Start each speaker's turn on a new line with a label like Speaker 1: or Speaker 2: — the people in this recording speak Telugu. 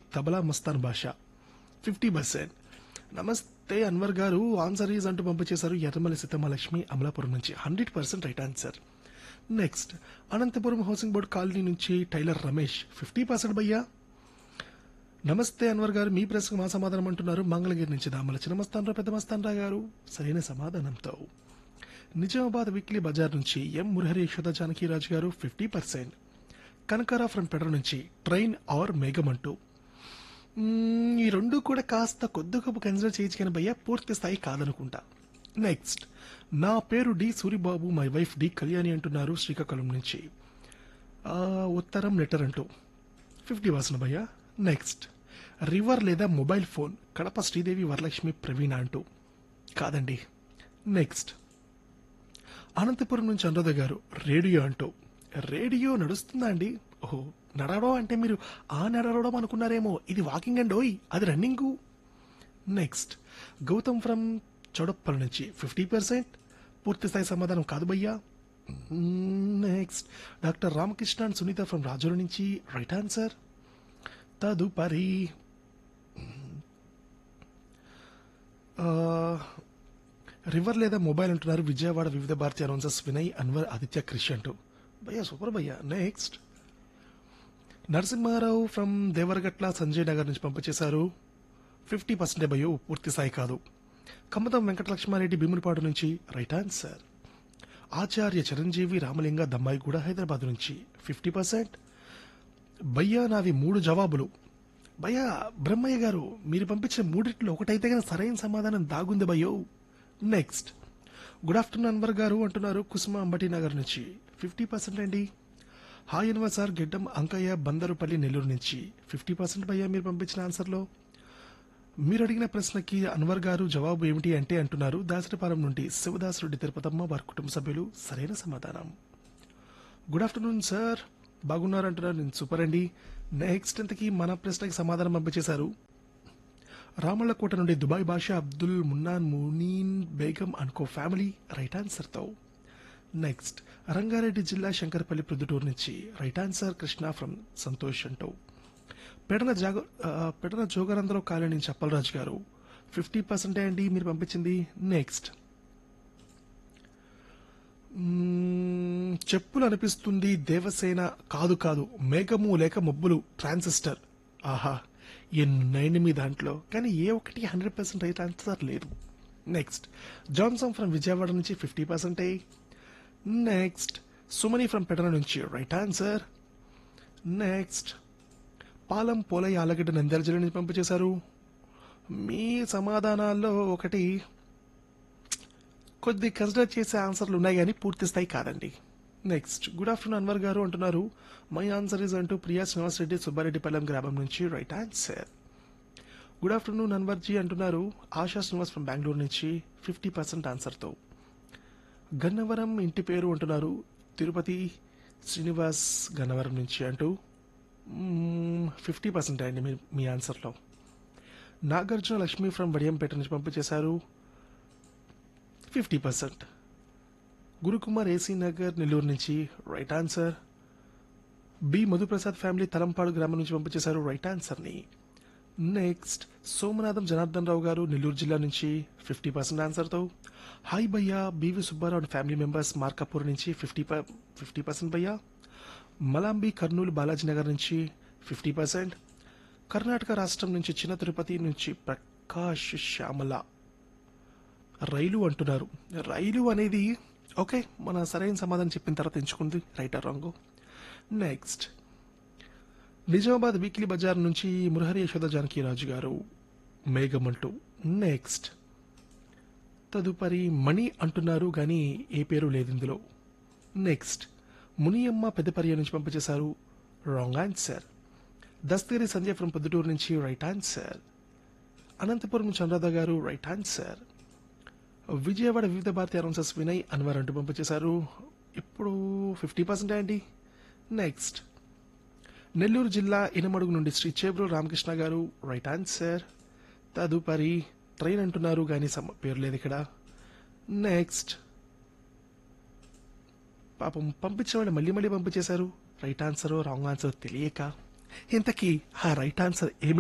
Speaker 1: తబలా మస్తాన్ భాష ఫిఫ్టీ పర్సెంట్ నమస్తే అన్వర్ గారు ఆన్సర్ ఈజ్ అంటూ పంపించేశారు ఎర్రమల్లి సీతమహాలక్ష్మి అమలాపురం నుంచి hundred percent right answer next Anantapuram housing board colony నుంచి టైలర్ రమేష్ ఫిఫ్టీ పర్సెంట్ భయ్యా నమస్తే అన్వర్ గారు మీ ప్రశ్నకు మా సమాధానం అంటున్నారు మంగళగిరి నుంచి దామల చిన్నమస్తానరావు పెద్ద మస్తానరావు గారు సరైన సమాధానంతో నిజామాబాద్ వీక్లీ బజార్ నుంచి ఎం మురహరి యశోద జానకీరాజు గారు fifty percent Kanakara from Pedara నుంచి ట్రైన్ ఆర్ మేఘం అంటూ మ్మ్, ఈ రెండు కూడా కాస్త కొద్ది గొప్ప కన్సిడర్ చేయొచ్చు కానీ భయ్య పూర్తి స్థాయి కాదనుకుంటా నెక్స్ట్ నా పేరు D Suribabu my wife D Kalyani అంటున్నారు శ్రీకాకుళం నుంచి ఆ, ఉత్తరం లెటర్ అంటూ ఫిఫ్టీ పర్సెంట్ భయ్య నెక్స్ట్ రివర్ లేదా మొబైల్ ఫోన్ కడప శ్రీదేవి వరలక్ష్మి ప్రవీణ అంటూ కాదండి నెక్స్ట్ అనంతపురం నుంచి అనురాధ గారు రేడియో అంటూ రేడియో నడుస్తుందా అండి ఓహో నడవడం అంటే మీరు ఆ నడవడం అనుకున్నారేమో ఇది వాకింగ్ అండ్ ఓయ్ అది running next Gautam from Chowdappal నుంచి ఫిఫ్టీ పర్సెంట్ పూర్తి స్థాయి సమాధానం కాదు భయ్యా next doctor Ramakrishna and Sunitha from Rajola నుంచి రైట్ ఆన్సర్ తదుపరి ఆ, రివర్ లేదా మొబైల్ అంటున్నారు విజయవాడ వివిధ భారతీయ అనౌన్సర్స్ వినయ్ అన్వర్ ఆదిత్య క్రిష్ అంటూ భయ్యా సూపర్ భయ్యా నెక్స్ట్ నరసింహారావు ఫ్రమ్ దేవరగట్ల సంజయ్ నగర్ నుంచి పంపించేశారు ఫిఫ్టీ పర్సెంటే భయో పూర్తి స్థాయి కాదు కమ్మతం వెంకటలక్ష్మారెడ్డి భీమునిపాడు నుంచి రైట్ ఆన్సర్ ఆచార్య చిరంజీవి రామలింగ దమ్మాయిగూడ హైదరాబాద్ నుంచి ఫిఫ్టీ పర్సెంట్ భయ్యా నావి మూడు జవాబులు భయ్యా బ్రహ్మయ్య గారు మీరు పంపించిన మూడిట్లో ఒకటైతే కానీ సరైన సమాధానం దాగుంది భయ్యో నెక్స్ట్ గుడ్ ఆఫ్టర్నూన్ అన్వర్ గారు అంటున్నారు కుసుమ అంబటి నగర్ నుంచి ఫిఫ్టీ పర్సెంట్ అండి హాయ్ అన్వర్ సార్ గిడ్డం అంకయ్య బందరుపల్లి నెల్లూరు నుంచి ఫిఫ్టీ పర్సెంట్ భయ్యా మీరు పంపించిన ఆన్సర్లో మీరు అడిగిన ప్రశ్నకి అన్వర్ గారు జవాబు ఏమిటి అంటే అంటున్నారు దాసరిపాలెం నుండి శివదాసురెడ్డి తిరుపతమ్మ వారి కుటుంబ సభ్యులు సరైన సమాధానం గుడ్ ఆఫ్టర్నూన్ సార్ బాగున్నారు అంటున్నారు నేను సూపర్ అండి నెక్స్ట్ ఇంతకీ మన ప్రశ్నకి సమాధానం పంపించేశారు రామళ్ళకోట నుండి దుబాయ్ భాష అబ్దుల్ మున్నాన్ మునీన్ బేగం అనుకో ఫ్యామిలీ రైట్ ఆన్సర్తో నెక్స్ట్ రంగారెడ్డి జిల్లా శంకరపల్లి ప్రొద్దుటూరు నుంచి right answer Krishna from Santosh అంటూ పెడన జాగ ఆ, పెడన జోగరంధ్రరావు కాలనీ నుంచి అప్పలరాజు గారు ఫిఫ్టీ పర్సెంటే అండి మీరు పంపించింది నెక్స్ట్ మ్మ్, చెప్పులు అనిపిస్తుంది దేవసేన కాదు కాదు మేఘము లేక మబ్బులు ట్రాన్సిస్టర్ ఆహా ఎన్నైంది మీ దాంట్లో కానీ ఏ ఒక్కటి హండ్రెడ్ పర్సెంట్ రైట్ ఆన్సర్ లేదు నెక్స్ట్ జాన్సన్ ఫ్రమ్ విజయవాడ నుంచి ఫిఫ్టీ పర్సెంటే నెక్స్ట్ సుమని ఫ్రమ్ పెడన నుంచి right answer next Palam Polaiah Allagadda Nandyal జిల్లా నుంచి పంపించేశారు మీ సమాధానాల్లో ఒకటి కొద్ది కన్సిడర్ చేసే ఆన్సర్లు ఉన్నాయి కానీ పూర్తి స్థాయి కాదండి నెక్స్ట్ గుడ్ ఆఫ్టర్నూన్ అన్వర్ గారు అంటున్నారు మై ఆన్సర్ ఇస్ అంటూ ప్రియా శ్రీనివాస్ రెడ్డి సుబ్బారెడ్డిపల్లెం గ్రామం నుంచి right answer good afternoon Anwar ji అంటున్నారు ఆశా శ్రీనివాస్ ఫ్రమ్ బెంగళూరు నుంచి ఫిఫ్టీ పర్సెంట్ ఆన్సర్తో గన్నవరం ఇంటి పేరు అంటున్నారు తిరుపతి శ్రీనివాస్ గన్నవరం నుంచి అంటూ ఫిఫ్టీ పర్సెంట్ అండి మీ మీ ఆన్సర్లో నాగార్జున లక్ష్మి ఫ్రమ్ వడియంపేట నుంచి పంపించేశారు fifty percent Gurukumar AC Nagar Nellore నుంచి right answer B Madhuprasad family Talampadu గ్రామం నుంచి పంపించేశారు రైట్ ఆన్సర్ని నెక్స్ట్ సోమనాథం జనార్దన్ రావు గారు నెల్లూరు జిల్లా నుంచి ఫిఫ్టీ పర్సెంట్ ఆన్సర్తో హాయ్ భయ్యా BV Subbarao and family members Markapur నుంచి ఫిఫ్టీ ఫిఫ్టీ పర్సెంట్ భయ్యా మలాంబి కర్నూలు బాలాజీ నగర్ నుంచి ఫిఫ్టీ పర్సెంట్ కర్ణాటక రాష్ట్రం నుంచి చిన్న తిరుపతి నుంచి ప్రకాష్ శ్యామల రైలు అంటున్నారు రైలు అనేది ఓకే మన సరైన సమాధానం చెప్పిన తర్వాత ఎంచుకుంది right or wrong next Nizamabad weekly bazaar నుంచి మురహరి యశోద జానకీరాజు గారు మేఘం అంటూ నెక్స్ట్ తదుపరి మణి అంటున్నారు కానీ ఏ పేరు లేదు ఇందులో నెక్స్ట్ మునియమ్మ పెద్దపర్య నుంచి పంపించేశారు wrong answer Dastagiri Sanjay from Proddatur నుంచి రైట్ ఆన్సర్ అనంతపురం నుంచి అనురాధ గారు రైట్ ఆన్సర్ విజయవాడ వివిధ భారతి అనౌన్సర్స్ వినయ్ అన్వర్ అంటూ పంపించేశారు ఇప్పుడు ఫిఫ్టీ పర్సెంట్ అండి నెక్స్ట్ నెల్లూరు జిల్లా ఇనమడుగు నుండి శ్రీ చేబ్రు రామకృష్ణ గారు రైట్ ఆన్సర్ తదుపరి ట్రైన్ అంటున్నారు కానీ సమ పేరు లేదు ఇక్కడ నెక్స్ట్ పాపం పంపించిన వాళ్ళు మళ్ళీ మళ్ళీ పంపించేశారు రైట్ ఆన్సర్ రాంగ్ ఆన్సర్ తెలియక ఇంతకీ ఆ రైట్ ఆన్సర్ ఏమి